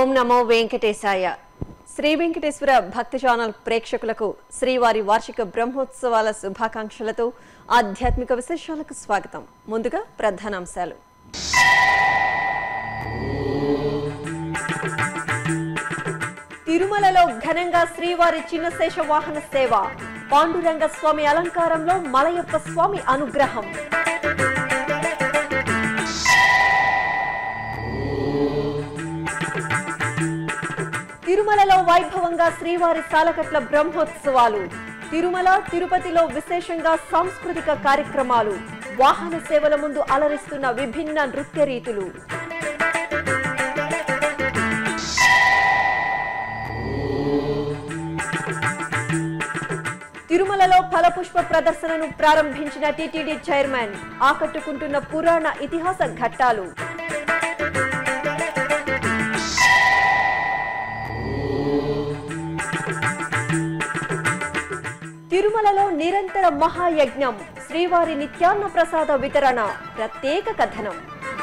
ఓం నమో వెంకటేశాయ శ్రీ వెంకటేశ్వర భక్తి ఛానల్ ప్రేక్షకులకు శ్రీవారి వార్షిక బ్రహ్మోత్సవాల శుభాకాంక్షలతో ఆధ్యాత్మిక విశేషాలకు స్వాగతం ముందుగా ప్రధానాంశాలు తిరుమలలో ఘనంగా శ్రీవారి చిన్నశేష వాహన సేవ పాండురంగ స్వామి అలంకారంలో మలయప్ప స్వామి అనుగ్రహం తిరుమలలో వైభవంగా శ్రీవారి సాలకట్ల బ్రహ్మోత్సవాలు తిరుమల తిరుపతిలో విశేషంగా సాంస్కృతిక కార్యక్రమాలు వాహన సేవల ముందు అలరిస్తున్న విభిన్న నృత్య రీతులు తిరుమలలో ఫలపుష్ప ప్రదర్శనను ప్రారంభించిన టిటిడి చైర్మన్ ఆకట్టుకుంటున్న పురాణ ఇతిహాస ఘట్టాలు తిరుమలలో నిరంతర మహాయజ్ఞం శ్రీవారి నిత్యాన్న ప్రసాద వితరణ ప్రత్యేక కథనం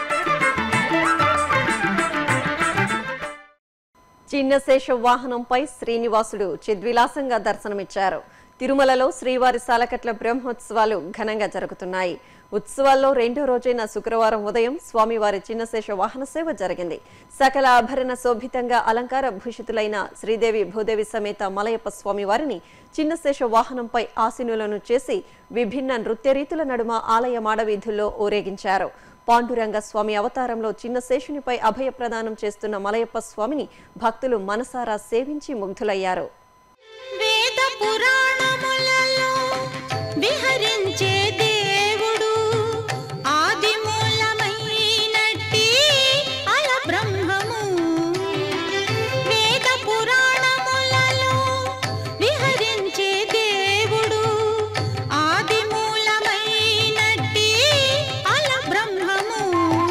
చిన్నశేష వాహనంపై శ్రీనివాసుడు చిద్విలాసంగా దర్శనమిచ్చారు తిరుమలలో శ్రీవారి సాలకట్ల బ్రహ్మోత్సవాలు ఘనంగా జరుగుతున్నాయి ఉత్సవాల్లో రెండో రోజైన శుక్రవారం ఉదయం స్వామివారి చిన్నశేష వాహన సేవ జరిగింది సకల ఆభరణ శోభితంగా అలంకార భూషితులైన శ్రీదేవి భూదేవి సమేత మలయప్ప స్వామివారిని చిన్నశేష వాహనంపై ఆసీనులను చేసి విభిన్న నృత్య రీతుల నడుమ ఆలయ మాడవీధుల్లో ఊరేగించారు పాండురంగ స్వామి అవతారంలో చిన్న శేషునిపై అభయ ప్రదానం చేస్తున్న మలయప్ప స్వామిని భక్తులు మనసారా సేవించి ముగ్ధులయ్యారు వేద పురాణములలో విహరించే దేవుడు ఆది మూలమైనట్టి అల బ్రహ్మము వేద పురాణములలో విహరించే దేవుడు ఆది మూలమైనట్టి అల బ్రహ్మము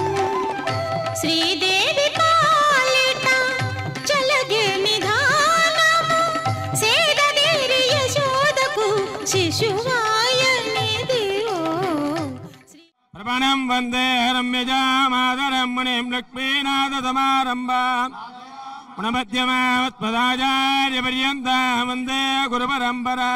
శ్రీదేవి పాలిట చలగే నిధానము సేదగిరి యశోదకు శిశువాయనిదివో శ్రీ ప్రపణం వందే రమ్యజామాదరం మునిం లక్ష్మీనాథసమారంభా గుణమధ్యమాత్పదాచార్యపర్యంతా వందే గురుపరంపరా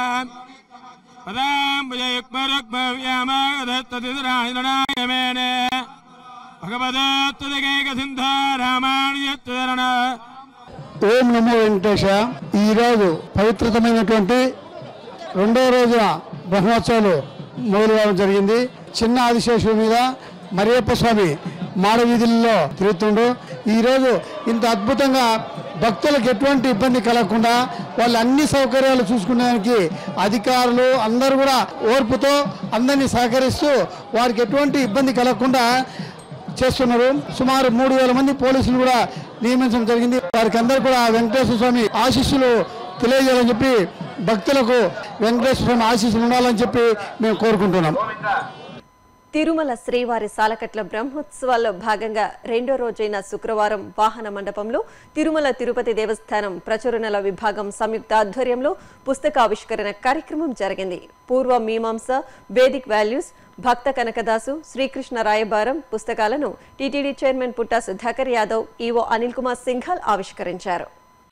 పదాంబుజయుగ్మరుగ్మవ్యామాగతత్తుతిరాయ మేనే భగవదత్తుదికైకసింధ రామానుజత్తుదరణ ఓం నమో వెంకటేశ ఈరోజు పవిత్రతమైనటువంటి రెండో రోజున బ్రహ్మోత్సవాలు మొదలు కావడం జరిగింది చిన్న ఆదిశేషుడి మీద మరియప్ప స్వామి మాడ వీధుల్లో తిరుగుతుండు ఈరోజు ఇంత అద్భుతంగా భక్తులకు ఎటువంటి ఇబ్బంది కలగకుండా వాళ్ళు అన్ని సౌకర్యాలు చూసుకునేదానికి అధికారులు అందరూ కూడా ఓర్పుతో అందరినీ సహకరిస్తూ వారికి ఎటువంటి ఇబ్బంది కలగకుండా చేస్తున్నారు సుమారు మూడు వేల మంది పోలీసులు కూడా నియమించడం జరిగింది వారికి అందరూ కూడా వెంకటేశ్వర స్వామి ఆశీస్సులు తెలియజేయాలని చెప్పి భక్తులకు వెంకటేశ్వర స్వామి ఆశీస్సులు ఉండాలని చెప్పి మేము కోరుకుంటున్నాం తిరుమల శ్రీవారి సాలకట్ల బ్రహ్మోత్సవాల్లో భాగంగా రెండో రోజైన శుక్రవారం వాహన మండపంలో తిరుమల తిరుపతి దేవస్థానం ప్రచురణల విభాగం సంయుక్త ఆధ్వర్యంలో పుస్తకావిష్కరణ కార్యక్రమం జరిగింది పూర్వ మీమాంస వేదిక్ వాల్యూస్ భక్త కనకదాసు శ్రీకృష్ణ రాయబారం పుస్తకాలను TTD chairman Putta Sudhakar Yadav EO Anil Kumar Singhal ఆవిష్కరించారు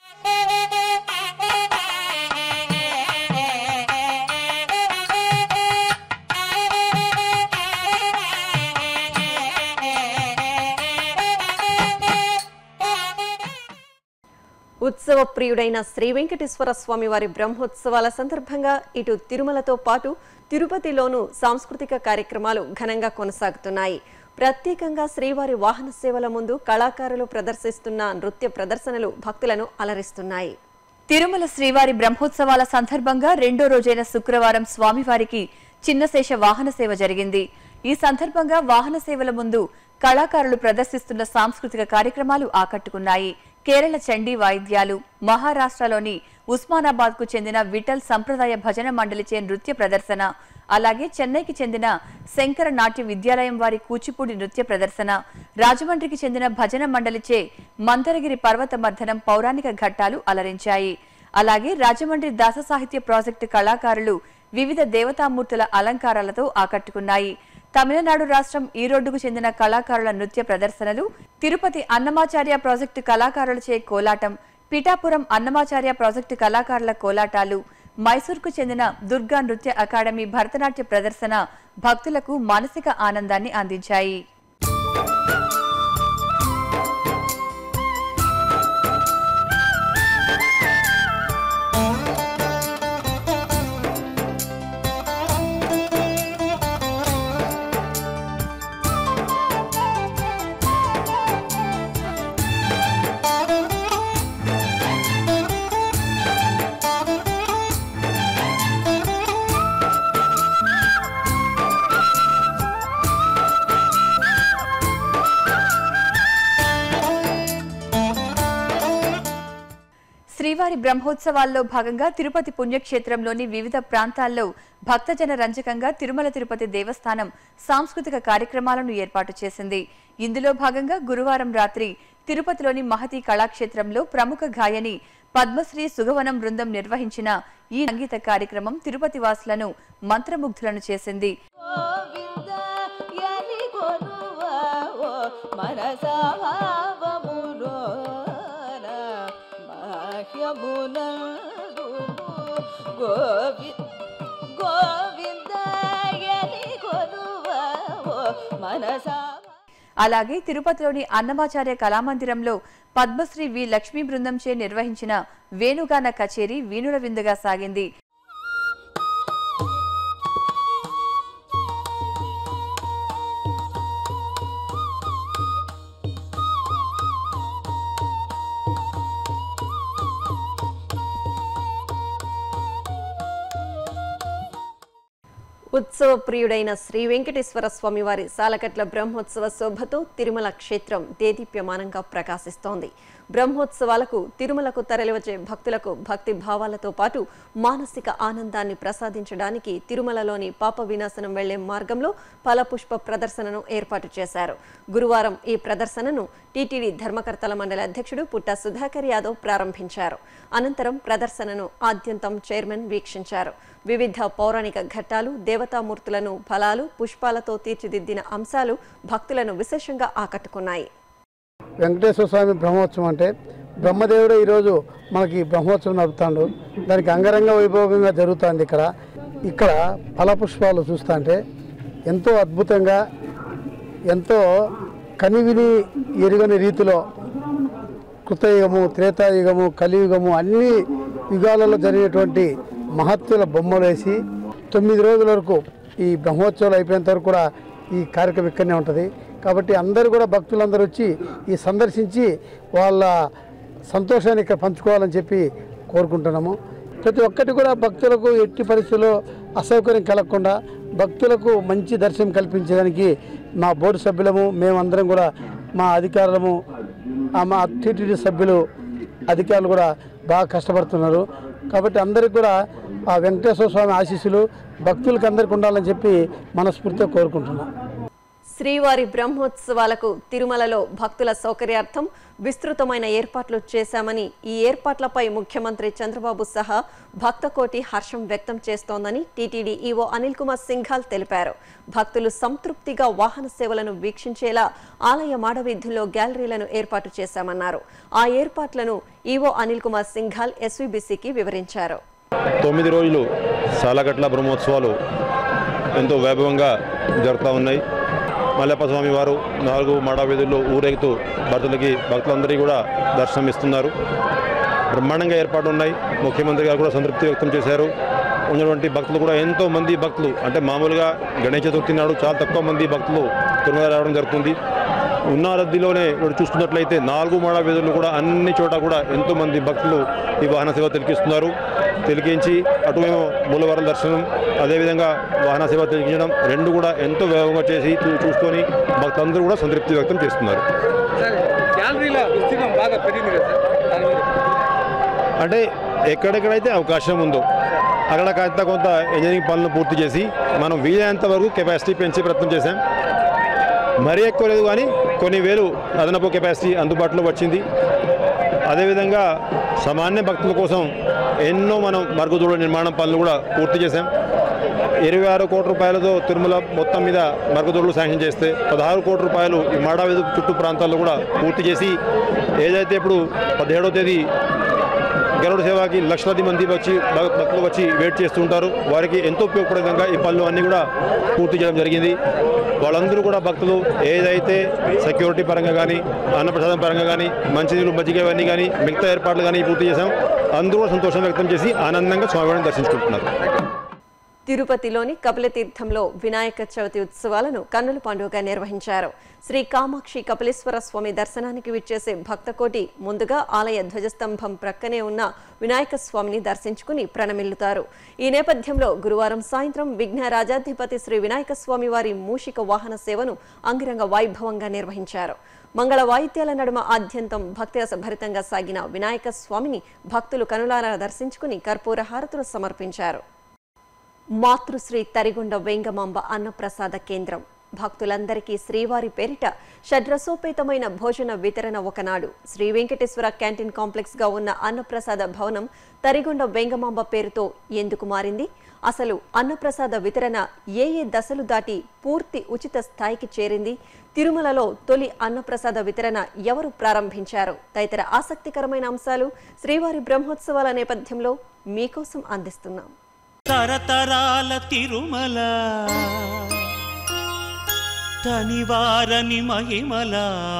ఉత్సవ ప్రియుడైన శ్రీ వెంకటేశ్వర స్వామి వారి బ్రహ్మోత్సవాల సందర్భంగా ఇటు తిరుమలతో పాటు తిరుపతిలోనూ సాంస్కృతిక కార్యక్రమాలు ఘనంగా కొనసాగుతున్నాయి ప్రత్యేకంగా శ్రీవారి వాహన సేవల ముందు కళాకారులు ప్రదర్శిస్తున్న నృత్య ప్రదర్శనలు భక్తులను అలరిస్తున్నాయి తిరుమల శ్రీవారి బ్రహ్మోత్సవాల సందర్భంగా రెండో రోజైన శుక్రవారం స్వామివారికి చిన్నశేష వాహన సేవ జరిగింది ఈ సందర్భంగా వాహన సేవల ముందు కళాకారులు ప్రదర్శిస్తున్న సాంస్కృతిక కార్యక్రమాలు ఆకట్టుకున్నాయి కేరళ చండీ వాయిద్యాలు మహారాష్ట్రలోని ఉస్మానాబాద్ కు చెందిన విఠల్ సంప్రదాయ భజన మండలిచే నృత్య ప్రదర్శన అలాగే చెన్నైకి చెందిన శంకర నాట్య విద్యాలయం వారి కూచిపూడి నృత్య ప్రదర్శన రాజమండ్రికి చెందిన భజన మండలిచే మందరగిరి పర్వత మర్దనం పౌరాణిక ఘట్టాలు అలరించాయి అలాగే రాజమండ్రి దాస సాహిత్య ప్రాజెక్టు కళాకారులు వివిధ దేవతామూర్తుల అలంకారాలతో ఆకట్టుకున్నాయి తమిళనాడు రాష్ట్రం ఈరోడ్డుకు చెందిన కళాకారుల నృత్య ప్రదర్శనలు తిరుపతి అన్నమాచార్య ప్రాజెక్టు కళాకారులచే కోలాటం పిఠాపురం అన్నమాచార్య ప్రాజెక్టు కళాకారుల కోలాటాలు మైసూర్కు చెందిన దుర్గా నృత్య అకాడమీ భరతనాట్య ప్రదర్శన భక్తులకు మానసిక ఆనందాన్ని అందించాయి శ్రీవారి బ్రహ్మోత్సవాల్లో భాగంగా తిరుపతి పుణ్యక్షేత్రంలోని వివిధ ప్రాంతాల్లో భక్తజన రంజకంగా తిరుమల తిరుపతి దేవస్థానం సాంస్కృతిక కార్యక్రమాలను ఏర్పాటు చేసింది ఇందులో భాగంగా గురువారం రాత్రి తిరుపతిలోని మహతి కళాక్షేత్రంలో ప్రముఖ గాయని పద్మశ్రీ సుగవనం బృందం నిర్వహించిన ఈ సంగీత కార్యక్రమం తిరుపతి వాసులను మంత్రముగ్ధులను చేసింది గోవింద యని కొనువావో మనసాభావములోన బాహ్యమునందు గోవి గోవింద యని కొనువావో మనసా అలాగే తిరుపతిలోని అన్నమాచార్య కళామందిరంలో పద్మశ్రీ వి లక్ష్మీ బృందంచే నిర్వహించిన వేణుగాన కచేరీ వీణుల విందుగా సాగింది ఉత్సవ ప్రియుడైన శ్రీ వెంకటేశ్వర స్వామి వారి సాలకట్ల బ్రహ్మోత్సవ శోభతో తిరుమల క్షేత్రం దేదీప్యమానంగా ప్రకాశిస్తోంది బ్రహ్మోత్సవాలకు తిరుమలకు తరలివచ్చే భక్తులకు భక్తి భావాలతో పాటు మానసిక ఆనందాన్ని ప్రసాదించడానికి తిరుమలలోని పాప వినాశనం వెళ్లే మార్గంలో ఫలపుష్ప ప్రదర్శనను ఏర్పాటు చేశారు గురువారం ఈ ప్రదర్శనను టీటీడీ ధర్మకర్తల మండలి అధ్యక్షుడు పుట్ట సుధాకర్ యాదవ్ ప్రారంభించారు అనంతరం ప్రదర్శనను ఆద్యంతం చైర్మన్ వీక్షించారు వివిధ పౌరాణిక ఘట్టాలు దేవతామూర్తులను ఫలాలు పుష్పాలతో తీర్చిదిద్దిన అంశాలు భక్తులను విశేషంగా ఆకట్టుకున్నాయి వెంకటేశ్వర స్వామి బ్రహ్మోత్సవం అంటే బ్రహ్మదేవుడు ఈరోజు మనకి బ్రహ్మోత్సవం నడుపుతాడు దానికి అంగరంగ వైభవంగా జరుగుతుంది ఇక్కడ ఇక్కడ ఫలపుష్పాలు చూస్తుంటే ఎంతో అద్భుతంగా ఎంతో కనివిని ఎరుగని రీతిలో కృతయుగము త్రేతాయుగము కలియుగము అన్ని యుగాలలో జరిగేటువంటి మహత్తుల బొమ్మలు వేసి తొమ్మిది రోజుల వరకు ఈ బ్రహ్మోత్సవాలు అయిపోయేంత వరకు కూడా ఈ కార్యక్రమం ఇక్కడనే ఉంటుంది కాబట్టి అందరూ కూడా భక్తులందరూ వచ్చి ఈ సందర్శించి వాళ్ళ సంతోషాన్ని ఇక్కడ పంచుకోవాలని చెప్పి కోరుకుంటున్నాము ప్రతి ఒక్కటి కూడా భక్తులకు ఎట్టి పరిస్థితుల్లో అసౌకర్యం కలగకుండా భక్తులకు మంచి దర్శనం కల్పించడానికి మా బోర్డు సభ్యులము మేమందరం కూడా మా అధికారులము ఆ మా టీటీడీ సభ్యులు అధికారులు కూడా బాగా కష్టపడుతున్నారు కాబట్టి అందరికీ కూడా ఆ వెంకటేశ్వర స్వామి ఆశీస్సులు భక్తులకు అందరికీ ఉండాలని చెప్పి మనస్ఫూర్తిగా కోరుకుంటున్నాం శ్రీవారి బ్రహ్మోత్సవాలకు తిరుమలలో భక్తుల సౌకర్యార్థం విస్తృతమైన ఏర్పాట్లు చేశామని ఈ ఏర్పాట్లపై ముఖ్యమంత్రి చంద్రబాబు సహా భక్తకోటి హర్షం వ్యక్తం చేస్తోందని టీటీడీ ఈవో అనిల్ కుమార్ సింఘాల్ తెలిపారు భక్తులు సంతృప్తిగా వాహన సేవలను వీక్షించేలా ఆలయ మాడవీధుల్లో గ్యాలరీలను ఏర్పాటు చేశామన్నారు ఆ ఏర్పాట్లను ఈవో అనిల్ కుమార్ సింఘాల్ ఎస్వీబీసీకి వివరించారు తొమ్మిది రోజులు సాలగట్ల బ్రహ్మోత్సవాలు ఎంతో వైభవంగా జరుగుతూ ఉన్నాయి మల్లప్ప స్వామి వారు నాలుగు మాడవీధుల్లో ఊరేగుతూ భక్తులకి భక్తులందరికీ కూడా దర్శనం ఇస్తున్నారు బ్రహ్మాండంగా ఏర్పాటు ఉన్నాయి ముఖ్యమంత్రి గారు కూడా సంతృప్తి వ్యక్తం చేశారు ఉన్నటువంటి భక్తులు కూడా ఎంతో మంది భక్తులు అంటే మామూలుగా గణేష్ చతుర్థి నాడు చాలా తక్కువ మంది భక్తులు తిరుమల రావడం జరుగుతుంది ఉన్న రద్దీలోనే ఇప్పుడు చూసుకున్నట్లయితే నాలుగు మాడ వీధులు కూడా అన్ని చోట కూడా ఎంతో మంది భక్తులు ఈ వాహన సేవ తిలకిస్తున్నారు తిలకించి అటువేమో మూలవారం దర్శనం అదేవిధంగా వాహన సేవ తిలకించడం రెండు కూడా ఎంతో వేగంగా చేసి చూ- చూసుకొని భక్తులందరూ కూడా సంతృప్తి వ్యక్తం చేస్తున్నారు సార్ గ్యాలరీల విస్తీర్ణం బాగా పెరిగింది కదా సార్ దాని మీద అంటే ఎక్కడెక్కడైతే అవకాశం ఉందో అక్కడ కాస్త కొంత ఇంజనీరింగ్ పనులను పూర్తి చేసి మనం వీలైనంత వరకు కెపాసిటీ పెంచే ప్రయత్నం చేశాం మరీ ఎక్కువ లేదు కానీ కొన్ని వేలు అదనపు కెపాసిటీ అందుబాటులో వచ్చింది అదేవిధంగా సామాన్య భక్తుల కోసం ఎన్నో మనం మరుగుదొడ్ల నిర్మాణం పనులు కూడా పూర్తి చేశాం ఇరవై ఆరు కోట్ల రూపాయలతో తిరుమల మొత్తం మీద మరుగుదొడ్లు శాంక్షన్ చేస్తే పదహారు కోట్ల రూపాయలు ఈ మాడావేదు చుట్టూ ప్రాంతాల్లో కూడా పూర్తి చేసి ఏదైతే ఇప్పుడు పదిహేడవ తేదీ గరుడ సేవకి లక్షలాది మంది వచ్చి భక్- భక్తులు వచ్చి వెయిట్ చేస్తుంటారు వారికి ఎంతో ఉపయోగపడే విధంగా ఈ పనులు అన్నీ కూడా పూర్తి చేయడం జరిగింది వాళ్ళందరూ కూడా భక్తులు ఏదైతే సెక్యూరిటీ పరంగా కానీ అన్నప్రసాదం పరంగా కానీ మంచినీళ్ళు మజ్జిగ ఇవన్నీ కానీ మిగతా ఏర్పాట్లు కానీ పూర్తి చేశాం అందరూ కూడా సంతోషం వ్యక్తం చేసి ఆనందంగా స్వామివారిని దర్శించుకుంటున్నారు తిరుపతిలోని కపిలతీర్థంలో వినాయక చవితి ఉత్సవాలను కన్నుల పండుగగా నిర్వహించారు శ్రీ కామాక్షి కపిలేశ్వర స్వామి దర్శనానికి విచ్చేసే భక్తకోటి ముందుగా ఆలయ ధ్వజస్తంభం ప్రక్కనే ఉన్న వినాయక స్వామిని దర్శించుకుని ప్రణమిల్లుతారు ఈ నేపథ్యంలో గురువారం సాయంత్రం విఘ్న రాజాధిపతి శ్రీ వినాయక స్వామి వారి మూషిక వాహన సేవను అంగరంగ వైభవంగా నిర్వహించారు మంగళ వాయిద్యాల నడుమ ఆద్యంతం భక్తిరస భరితంగా సాగిన వినాయక స్వామిని భక్తులు కనులారా దర్శించుకుని కర్పూర హారతులు సమర్పించారు మాతృశ్రీ తరిగొండ వెంగమాంబ అన్నప్రసాద కేంద్రం భక్తులందరికీ శ్రీవారి పేరిట షడ్రసోపేతమైన భోజన వితరణ ఒకనాడు శ్రీ వెంకటేశ్వర క్యాంటీన్ కాంప్లెక్స్ గా ఉన్న అన్నప్రసాద భవనం తరిగొండ వెంగమాంబ పేరుతో ఎందుకు మారింది అసలు అన్నప్రసాద వితరణ ఏ ఏ దశలు దాటి పూర్తి ఉచిత స్థాయికి చేరింది తిరుమలలో తొలి అన్నప్రసాద వితరణ ఎవరు ప్రారంభించారు తదితర ఆసక్తికరమైన అంశాలు శ్రీవారి బ్రహ్మోత్సవాల నేపథ్యంలో మీకోసం అందిస్తున్నాం తరతరాల తిరుమల తనివారని మహిమల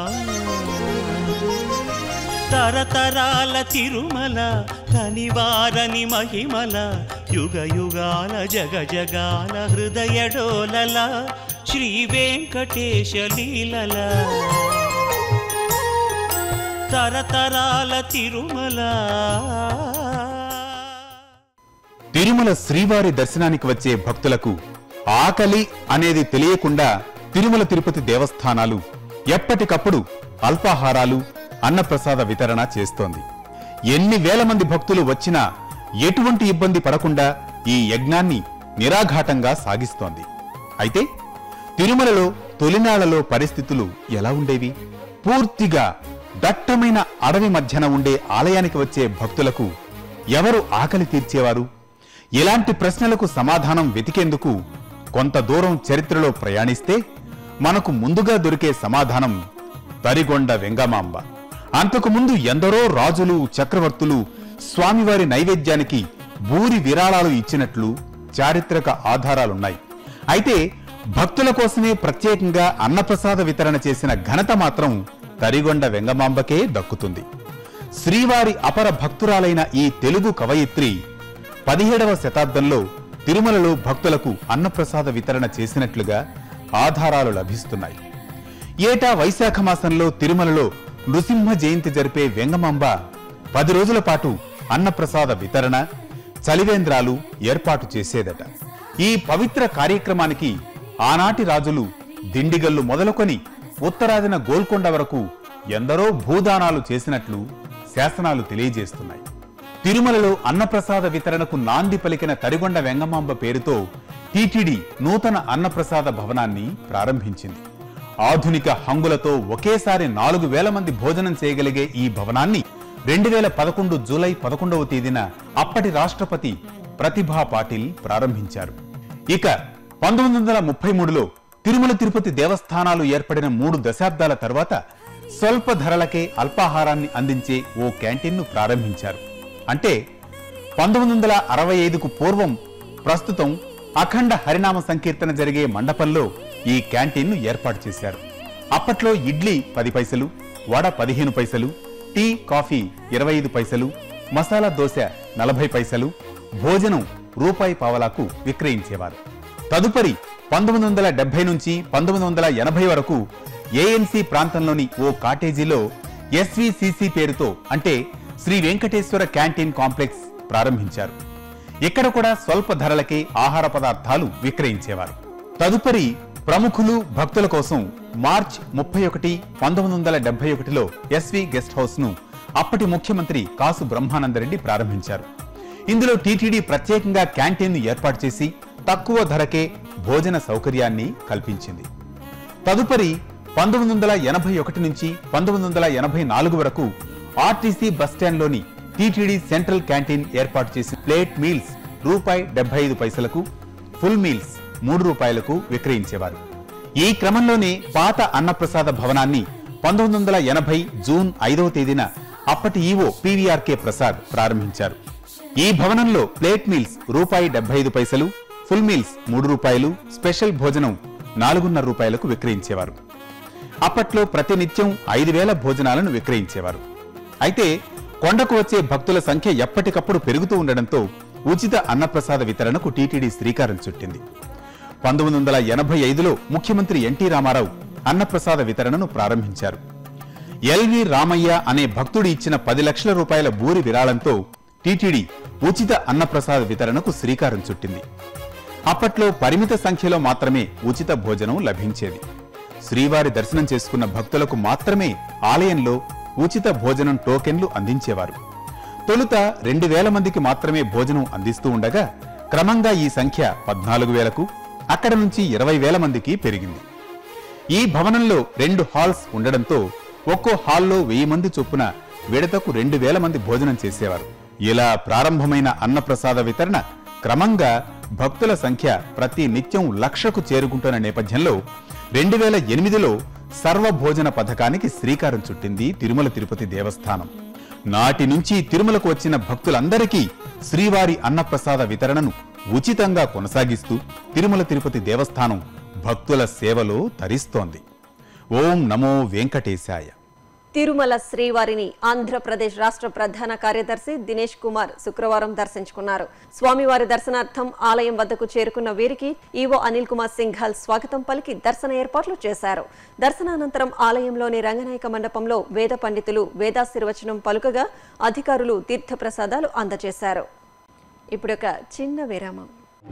తరతరాల తిరుమల తనివారని మహిమల యుగ యుగాల జగ జగాల హృదయ డోలల శ్రీ వెంకటేశ లీలల తరతరాల తిరుమల తిరుమల శ్రీవారి దర్శనానికి వచ్చే భక్తులకు ఆకలి అనేది తెలియకుండా తిరుమల తిరుపతి దేవస్థానాలు ఎప్పటికప్పుడు అల్పాహారాలు అన్నప్రసాద వితరణ చేస్తోంది ఎన్ని వేల మంది భక్తులు వచ్చినా ఎటువంటి ఇబ్బంది పడకుండా ఈ యజ్ఞాన్ని నిరాఘాటంగా సాగిస్తోంది అయితే తిరుమలలో తొలినాళ్లలో పరిస్థితులు ఎలా ఉండేవి పూర్తిగా దట్టమైన అడవి మధ్యన ఉండే ఆలయానికి వచ్చే భక్తులకు ఎవరు ఆకలి తీర్చేవారు ఇలాంటి ప్రశ్నలకు సమాధానం వెతికేందుకు కొంత దూరం చరిత్రలో ప్రయాణిస్తే మనకు ముందుగా దొరికే సమాధానం తరిగొండ వెంగమాంబ అంతకు ముందు ఎందరో రాజులు చక్రవర్తులు స్వామివారి నైవేద్యానికి భూరి విరాళాలు ఇచ్చినట్లు చారిత్రక ఆధారాలున్నాయి అయితే భక్తుల కోసమే ప్రత్యేకంగా అన్నప్రసాద వితరణ చేసిన ఘనత మాత్రం తరిగొండ వెంగమాంబకే దక్కుతుంది శ్రీవారి అపర భక్తురాలైన ఈ తెలుగు కవయిత్రి పదిహేడవ శతాబ్దంలో తిరుమలలో భక్తులకు అన్నప్రసాద వితరణ చేసినట్లుగా ఆధారాలు లభిస్తున్నాయి ఏటా వైశాఖ మాసంలో తిరుమలలో నృసింహ జయంతి జరిపే వెంగమాంబ పది రోజుల పాటు అన్నప్రసాద వితరణ చలివేంద్రాలు ఏర్పాటు చేసేదట ఈ పవిత్ర కార్యక్రమానికి ఆనాటి రాజులు దిండిగల్లు మొదలుకొని ఉత్తరాదిన గోల్కొండ వరకు ఎందరో భూదానాలు చేసినట్లు శాసనాలు తెలియజేస్తున్నాయి తిరుమలలో అన్నప్రసాద వితరణకు నాంది పలికిన తరిగొండ వెంగమాంబ పేరుతో టీటీడీ నూతన అన్నప్రసాద భవనాన్ని ప్రారంభించింది ఆధునిక హంగులతో ఒకేసారి నాలుగు వేల మంది భోజనం చేయగలిగే ఈ భవనాన్ని రెండు వేల పదకొండు జూలై పదకొండవ తేదీన అప్పటి రాష్ట్రపతి ప్రతిభా పాటిల్ ప్రారంభించారు ఇక పంతొమ్మిది వందల ముప్పై మూడులో తిరుమల తిరుపతి దేవస్థానాలు ఏర్పడిన మూడు దశాబ్దాల తర్వాత స్వల్ప ధరలకే అల్పాహారాన్ని అందించే ఓ క్యాంటీన్ను ప్రారంభించారు అంటే పంతొమ్మిది వందల అరవై ఐదుకు పూర్వం ప్రస్తుతం అఖండ హరినామ సంకీర్తన జరిగే మండపంలో ఈ క్యాంటీన్ను ఏర్పాటు చేశారు అప్పట్లో ఇడ్లీ పది పైసలు వడ పదిహేను పైసలు టీ కాఫీ ఇరవై ఐదు పైసలు మసాలా దోశ నలభై పైసలు భోజనం రూపాయి పావలాకు విక్రయించేవారు తదుపరి పంతొమ్మిది వందల డెబ్బై నుంచి పంతొమ్మిది వందల ఎనభై వరకు ఏఎన్సీ ప్రాంతంలోని ఓ కాటేజీలో ఎస్విసిసి పేరుతో అంటే శ్రీ వెంకటేశ్వర క్యాంటీన్ కాంప్లెక్స్ ప్రారంభించారు ఇక్కడ కూడా స్వల్ప ధరలకే ఆహార పదార్థాలు విక్రయించేవారు తదుపరి ప్రముఖులు భక్తుల కోసం మార్చ్ ముప్పై ఒకటి పంతొమ్మిది వందల డెబ్బై ఒకటిలో ఎస్వి గెస్ట్ హౌస్ ను అప్పటి ముఖ్యమంత్రి కాసు బ్రహ్మానందరెడ్డి ప్రారంభించారు ఇందులో టీటీడీ ప్రత్యేకంగా క్యాంటీన్ ఏర్పాటు చేసి తక్కువ ధరకే భోజన సౌకర్యాన్ని కల్పించింది తదుపరి పంతొమ్మిది వందల ఎనభై ఒకటి నుంచి పంతొమ్మిది వందల ఎనభై నాలుగు వరకు ఆర్టీసీ బస్టాండ్లోని టీటీడీ సెంట్రల్ క్యాంటీన్ ఏర్పాటు చేసి ప్లేట్ మీల్స్ రూపాయి డెబ్బై ఐదు పైసలకు ఫుల్ మీల్స్ మూడు రూపాయలకు విక్రయించేవారు ఈ క్రమంలోనే పాత అన్నప్రసాద భవనాన్ని పంతొమ్మిది వందల ఎనభై జూన్ ఐదవ తేదీన అప్పటి ఈవో పివిఆర్కే ప్రసాద్ ప్రారంభించారు ఈ భవనంలో ప్లేట్ మీల్స్ రూపాయి డెబ్బై ఐదు పైసలు ఫుల్ మీల్స్ మూడు రూపాయలు స్పెషల్ భోజనం నాలుగున్నర రూపాయలకు విక్రయించేవారు అప్పట్లో ప్రతినిత్యం ఐదు వేల భోజనాలను విక్రయించేవారు అయితే కొండకు వచ్చే భక్తుల సంఖ్య ఎప్పటికప్పుడు పెరుగుతూ ఉండడంతో ఉచిత అన్నప్రసాద వితరణకు టీటీడీ శ్రీకారం చుట్టింది పంతొమ్మిది వందల ఎనభై ఐదులో ముఖ్యమంత్రి ఎన్టీ రామారావు అన్నప్రసాద వితరణను ప్రారంభించారు ఎల్వి రామయ్య అనే భక్తుడు ఇచ్చిన పది లక్షల రూపాయల భూరి విరాళంతో టీటీడీ ఉచిత అన్నప్రసాద వితరణకు శ్రీకారం చుట్టింది అప్పట్లో పరిమిత సంఖ్యలో మాత్రమే ఉచిత భోజనం లభించేది శ్రీవారి దర్శనం చేసుకున్న భక్తులకు మాత్రమే ఆలయంలో ఉచిత భోజనం టోకెన్లు అందించేవారు తొలుత రెండు వేల మందికి మాత్రమే భోజనం అందిస్తూ ఉండగా క్రమంగా ఈ సంఖ్య పద్నాలుగు వేలకు అక్కడ నుంచి ఇరవై వేల మందికి పెరిగింది ఈ భవనంలో రెండు హాల్స్ ఉండడంతో ఒక్కో హాల్లో వెయ్యి మంది చొప్పున విడతకు రెండు వేల మంది భోజనం చేసేవారు ఇలా ప్రారంభమైన అన్నప్రసాద వితరణ క్రమంగా భక్తుల సంఖ్య ప్రతి నిత్యం లక్షకు చేరుకుంటున్న నేపథ్యంలో రెండు వేల ఎనిమిదిలో సర్వభోజన పథకానికి శ్రీకారం చుట్టింది తిరుమల తిరుపతి దేవస్థానం నాటి నుంచి తిరుమలకు వచ్చిన భక్తులందరికీ శ్రీవారి అన్నప్రసాద వితరణను ఉచితంగా కొనసాగిస్తూ తిరుమల తిరుపతి దేవస్థానం భక్తుల సేవలో తరిస్తోంది ఓం నమో వెంకటేశాయ తిరుమల శ్రీవారిని ఆంధ్రప్రదేశ్ రాష్ట్ర ప్రధాన కార్యదర్శి దినేష్ కుమార్ శుక్రవారం దర్శించుకున్నారు స్వామివారి దర్శనార్థం ఆలయం వద్దకు చేరుకున్న వీరికి ఈవో అనిల్ కుమార్ సింఘాల్ స్వాగతం పలికి దర్శన ఏర్పాట్లు చేశారు దర్శనానంతరం ఆలయంలోని రంగనాయక మండపంలో వేద పండితులు వేదాశీర్వచనం పలుకగా అధికారులు తీర్థప్రసాదాలు అందజేశారు ఇప్పుడు ఒక చిన్న విరామం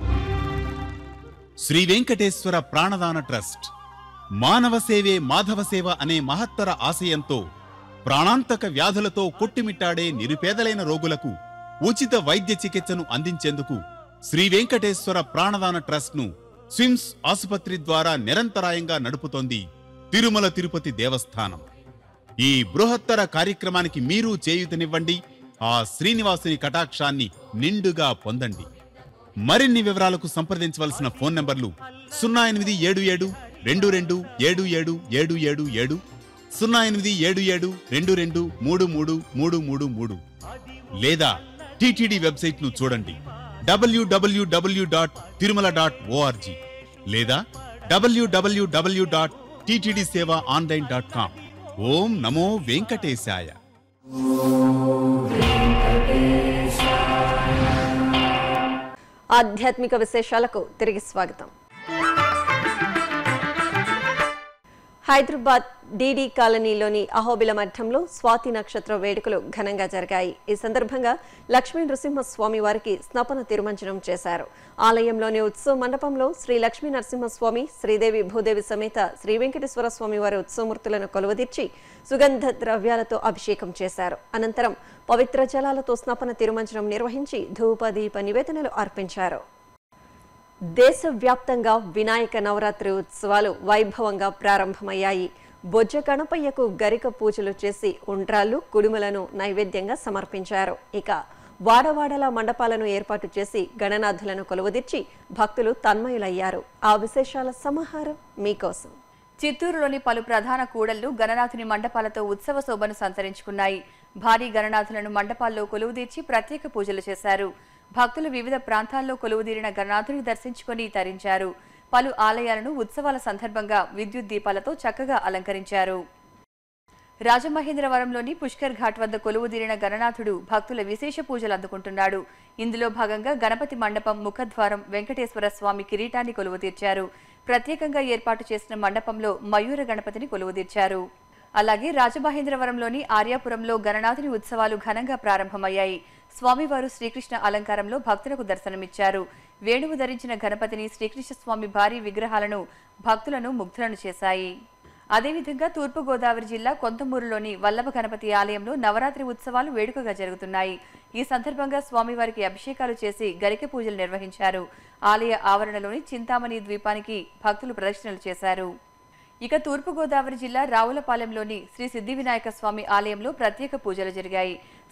శ్రీ వెంకటేశ్వర ప్రాణదాన ట్రస్ట్ మానవ సేవే మాధవ సేవ అనే మహత్తర ఆశయంతో ప్రాణాంతక వ్యాధులతో కొట్టిమిట్టాడే నిరుపేదలైన రోగులకు ఉచిత వైద్య చికిత్సను అందించేందుకు శ్రీ వెంకటేశ్వర ప్రాణదాన ట్రస్ట్ ను స్విమ్స్ ఆసుపత్రి ద్వారా నిరంతరాయంగా నడుపుతోంది తిరుమల తిరుపతి దేవస్థానం ఈ బృహత్తర కార్యక్రమానికి మీరు చేయూతనివ్వండి ఆ శ్రీనివాసుని కటాక్షాన్ని నిండుగా పొందండి మరిన్ని వివరాలకు సంప్రదించవలసిన ఫోన్ నంబర్లు సున్నా ఎనిమిది ఏడు ఏడు రెండు రెండు ఏడు ఏడు ఏడు ఏడు ఏడు సున్నా ఎనిమిది ఏడు ఏడు రెండు రెండు మూడు మూడు మూడు మూడు మూడు లేదా టిటిడి వెబ్సైట్ ను చూడండి W W W dot Tirumala dot ORG లేదా W W W dot TTD Seva online dot com ఓం నమో వెంకటేశాయ ఆధ్యాత్మిక విశేషాలకు తిరిగి స్వాగతం హైదరాబాద్ డీడీ కాలనీలోని అహోబిల మఠంలో స్వాతి నక్షత్ర వేడుకలు ఘనంగా జరిగాయి ఈ సందర్భంగా లక్ష్మీ నరసింహస్వామి వారికి స్నపన తిరుమంజనం చేశారు ఆలయంలోని ఉత్సవ మండపంలో శ్రీ లక్ష్మీ నరసింహస్వామి శ్రీదేవి భూదేవి సమేత శ్రీ వెంకటేశ్వర స్వామి వారి ఉత్సవమూర్తులను కొలువదీర్చి సుగంధ ద్రవ్యాలతో అభిషేకం చేశారు అనంతరం పవిత్ర జలాలతో స్నపన తిరుమంజనం నిర్వహించి ధూప దీప నివేదనలు అర్పించారు దేశవ్యాప్తంగా వినాయక నవరాత్రి ఉత్సవాలు వైభవంగా ప్రారంభమయ్యాయి బొజ్జ గణపయ్యకు గరిక పూజలు చేసి ఉండ్రాళ్ళు కుడుములను నైవేద్యంగా సమర్పించారు ఇక వాడవాడల మండపాలను ఏర్పాటు చేసి గణనాథులను కొలువుదీర్చి భక్తులు తన్మయులయ్యారు ఆ విశేషాల సమాహారం మీకోసం చిత్తూరులోని పలు ప్రధాన కూడళ్లు గణనాథుని మండపాలతో ఉత్సవ శోభను సంతరించుకున్నాయి భారీ గణనాథులను మండపాల్లో కొలువుదీర్చి ప్రత్యేక పూజలు చేశారు భక్తులు వివిధ ప్రాంతాల్లో కొలువుదీరిన గణనాథుని దర్శించుకొని తరించారు పలు ఆలయాలను ఉత్సవాల సందర్భంగా విద్యుత్ దీపాలతో చక్కగా అలంకరించారు రాజమహేంద్రవరంలోని పుష్కర్ ఘాట్ వద్ద కొలువుదీరిన గణనాథుడు భక్తుల విశేష పూజలు అందుకుంటున్నాడు ఇందులో భాగంగా గణపతి మండపం ముఖద్వారం వెంకటేశ్వర స్వామి కిరీటాన్ని కొలువుతీర్చారు ప్రత్యేకంగా ఏర్పాటు చేసిన మండపంలో మయూర గణపతిని కొలువుతీర్చారు అలాగే రాజమహేంద్రవరంలోని ఆర్యాపురంలో గణనాథుని ఉత్సవాలు ఘనంగా ప్రారంభమయ్యాయి స్వామివారు శ్రీకృష్ణ అలంకారంలో భక్తులకు దర్శనమిచ్చారు వేణువు ధరించిన గణపతిని శ్రీకృష్ణ స్వామి భారీ విగ్రహాలను భక్తులను ముగ్ధులను చేశాయి అదేవిధంగా తూర్పుగోదావరి జిల్లా కొంతమూరులోని వల్లభ గణపతి ఆలయంలో నవరాత్రి ఉత్సవాలు వేడుకగా జరుగుతున్నాయి ఈ సందర్భంగా స్వామివారికి అభిషేకాలు చేసి గరిక పూజలు నిర్వహించారు ఆలయ ఆవరణలోని చింతామణి ద్వీపానికి భక్తులు ప్రదక్షిణలు చేశారు ఇక తూర్పుగోదావరి జిల్లా రావులపాలెంలోని శ్రీ సిద్ధి వినాయక స్వామి ఆలయంలో ప్రత్యేక పూజలు జరిగాయి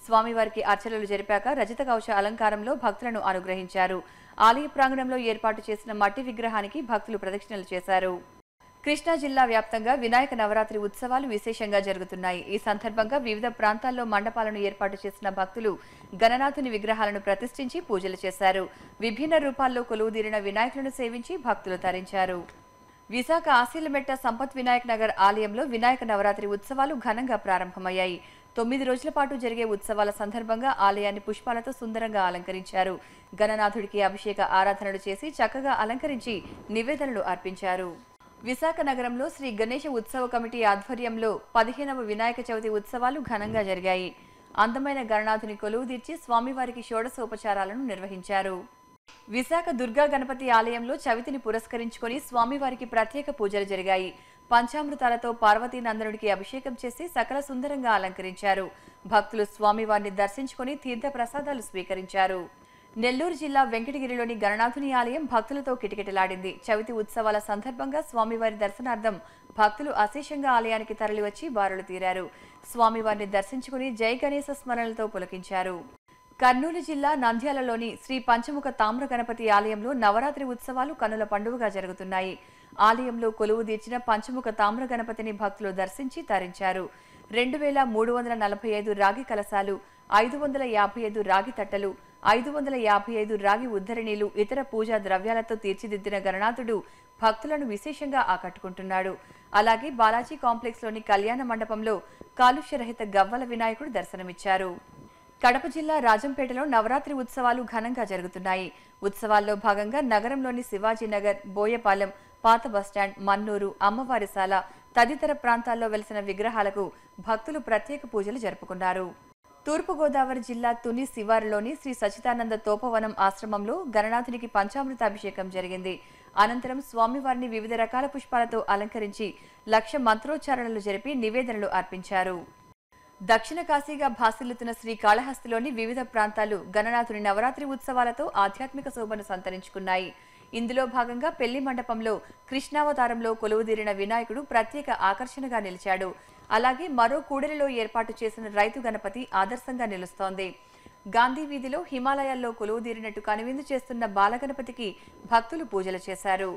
స్వామివారికి అర్చనలు జరిపాక రజత కవచ అలంకారంలో భక్తులను అనుగ్రహించారు ఆలయ ప్రాంగణంలో ఏర్పాటు చేసిన మట్టి విగ్రహానికి భక్తులు ప్రదక్షిణలు చేశారు కృష్ణా జిల్లా వ్యాప్తంగా వినాయక నవరాత్రి ఉత్సవాలు విశేషంగా జరుగుతున్నాయి ఈ సందర్భంగా వివిధ ప్రాంతాల్లో మండపాలను ఏర్పాటు చేసిన భక్తులు గణనాథుని విగ్రహాలను ప్రతిష్ఠించి పూజలు చేశారు విభిన్న రూపాల్లో కొలువుదీరిన వినాయకులను సేవించి భక్తులు తరించారు విశాఖ ఆశీలమెట్ట సంపత్ వినాయక్ నగర్ ఆలయంలో వినాయక నవరాత్రి ఉత్సవాలు ఘనంగా ప్రారంభమయ్యాయి తొమ్మిది రోజుల పాటు జరిగే ఉత్సవాల సందర్భంగా ఆలయాన్ని పుష్పాలతో సుందరంగా అలంకరించారు గణనాథుడికి అభిషేక ఆరాధనలు చేసి చక్కగా అలంకరించి నివేదనలు అర్పించారు విశాఖ నగరంలో శ్రీ గణేష ఉత్సవ కమిటీ ఆధ్వర్యంలో పదిహేనవ వినాయక చవితి ఉత్సవాలు ఘనంగా జరిగాయి అందమైన గణనాథుని కొలువు తీర్చి స్వామివారికి షోడశోపచారాలను నిర్వహించారు విశాఖ దుర్గా గణపతి ఆలయంలో చవితిని పురస్కరించుకొని స్వామివారికి ప్రత్యేక పూజలు జరిగాయి పంచామృతాలతో పార్వతీ నందనుడికి అభిషేకం చేసి సకల సుందరంగా అలంకరించారు భక్తులు స్వామివారిని దర్శించుకొని తీర్థ ప్రసాదాలు స్వీకరించారు నెల్లూరు జిల్లా వెంకటగిరిలోని గణనాథుని ఆలయం భక్తులతో కిటకిటలాడింది చవితి ఉత్సవాల సందర్భంగా స్వామివారి దర్శనార్థం భక్తులు అశేషంగా ఆలయానికి తరలివచ్చి బారులు తీరారు స్వామివారిని దర్శించుకుని జై గణేశ స్మరణలతో పులకించారు కర్నూలు జిల్లా నంద్యాలలోని శ్రీ పంచముఖ తామ్ర గణపతి ఆలయంలో నవరాత్రి ఉత్సవాలు కనుల పండుగగా జరుగుతున్నాయి ఆలయంలో కొలువు తీర్చిన పంచముఖ తామ్ర గణపతిని భక్తులు దర్శించి తరించారు రెండు వేల మూడు వందల నలభై ఐదు రాగి కలశాలు ఐదు వందల యాభై ఐదు రాగి తట్టలు ఐదు వందల యాభై ఐదు రాగి ఉద్ధరణీలు ఇతర పూజా ద్రవ్యాలతో తీర్చిదిద్దిన గణనాథుడు భక్తులను విశేషంగా ఆకట్టుకుంటున్నాడు అలాగే బాలాజీ కాంప్లెక్స్లోని కళ్యాణ మండపంలో కాలుష్యరహిత గవ్వల వినాయకుడు దర్శనమిచ్చారు కడప జిల్లా రాజంపేటలో నవరాత్రి ఉత్సవాలు ఘనంగా జరుగుతున్నాయి ఉత్సవాల్లో భాగంగా నగరంలోని శివాజీనగర్ బోయపాలెం పాత బస్టాండ్ మన్నూరు అమ్మవారిశాల తదితర ప్రాంతాల్లో వెలిసిన విగ్రహాలకు భక్తులు ప్రత్యేక పూజలు జరుపుకున్నారు తూర్పుగోదావరి జిల్లా తుని శివారులోని శ్రీ సచిదానంద తోపవనం ఆశ్రమంలో గణనాథునికి పంచామృతాభిషేకం జరిగింది అనంతరం స్వామివారిని వివిధ రకాల పుష్పాలతో అలంకరించి లక్ష మంత్రోచ్చారణలు జరిపి నివేదనలు అర్పించారు దక్షిణ కాశీగా భాసిల్లుతున్న శ్రీ కాళహస్తిలోని వివిధ ప్రాంతాలు గణనాథుని నవరాత్రి ఉత్సవాలతో ఆధ్యాత్మిక శోభను సంతరించుకున్నాయి ఇందులో భాగంగా పెళ్లి మండపంలో కృష్ణావతారంలో కొలువుదీరిన వినాయకుడు ప్రత్యేక ఆకర్షణగా నిలిచాడు అలాగే మరో కూడలిలో ఏర్పాటు చేసిన రైతు గణపతి ఆదర్శంగా నిలుస్తోంది గాంధీ వీధిలో హిమాలయాల్లో కొలువుదీరినట్టు కనువిందు చేస్తున్న బాలగణపతికి భక్తులు పూజలు చేశారు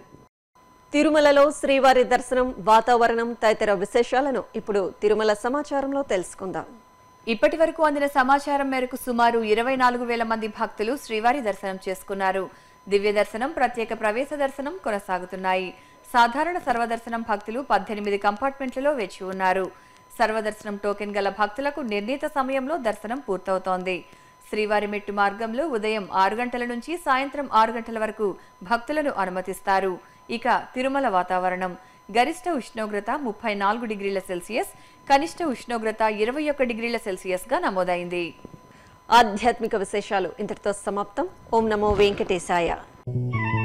తిరుమలలో శ్రీవారి దర్శనం వాతావరణం తదితర విశేషాలను ఇప్పుడు తిరుమల సమాచారంలో తెలుసుకుందాం ఇప్పటి వరకు అందిన సమాచారం మేరకు సుమారు ఇరవై నాలుగు వేల మంది భక్తులు శ్రీవారి దర్శనం చేసుకున్నారు దివ్య దర్శనం ప్రత్యేక ప్రవేశ దర్శనం కొనసాగుతున్నాయి సాధారణ సర్వదర్శనం భక్తులు పద్దెనిమిది కంపార్ట్మెంట్లలో వేచి ఉన్నారు సర్వదర్శనం టోకెన్ గల భక్తులకు నిర్ణీత సమయంలో దర్శనం పూర్తవుతోంది శ్రీవారి మెట్టు మార్గంలో ఉదయం ఆరు గంటల నుంచి సాయంత్రం ఆరు గంటల వరకు భక్తులను అనుమతిస్తారు ఇక తిరుమల వాతావరణం గరిష్ట ఉష్ణోగ్రత ముప్పై నాలుగు డిగ్రీల సెల్సియస్ కనిష్ట ఉష్ణోగ్రత ఇరవై ఒక్క డిగ్రీల సెల్సియస్ గా నమోదైంది ఆధ్యాత్మిక విశేషాలు ఇంతటితో సమాప్తం ఓం నమో వెంకటేశాయ